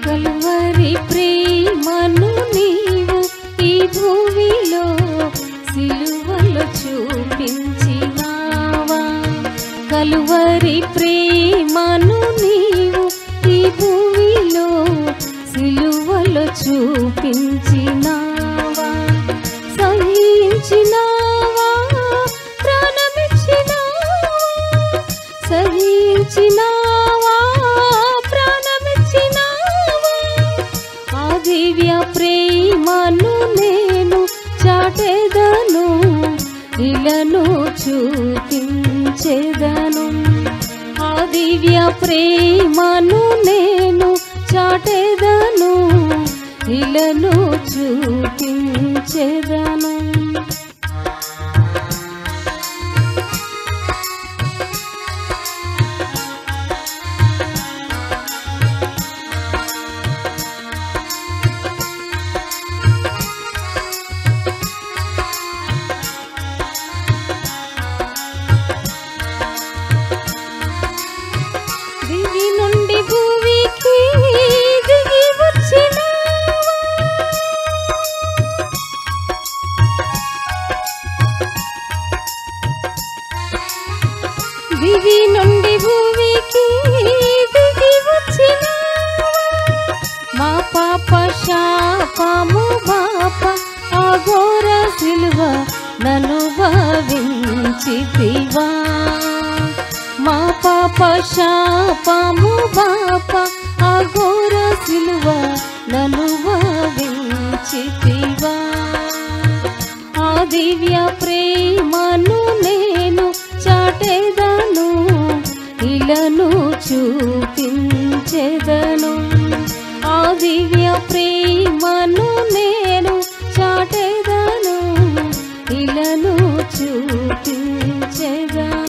కలువరి ప్రేమను నీవు ఈ భూమిలో సిలువలో చూపించినావా కలువరి ప్రేమను నీవు ఈ భూమిలో సిలువలో చూపించినావా సహించినావా ప్రాణమిచ్చినావా సహించినావా ప్రాణమిచ్చినావా ఆ దివ్య ప్రేమను నేను చాటెదను ఇలను చూపించెదను ఆ దివ్య ప్రేమను నేను చాటెదను ఇలను చూపించెదను దివి నుండి భూమికి దిగి వచ్చిన దివి నుండి భూమికి దిగి వచ్చిన మా పాప శాపము బాప అఘోర సిలువ నన్ను భావించితివా మా పాప శాపము బాప అఘోర సిలువ నన్ను భావించితివా ఆ దివ్య ప్రేమను నేను చాటెదను ఇలను చూపించెదను ఆ దివ్య ప్రేమను నేను చాటెదను ఇలను చూపించెదను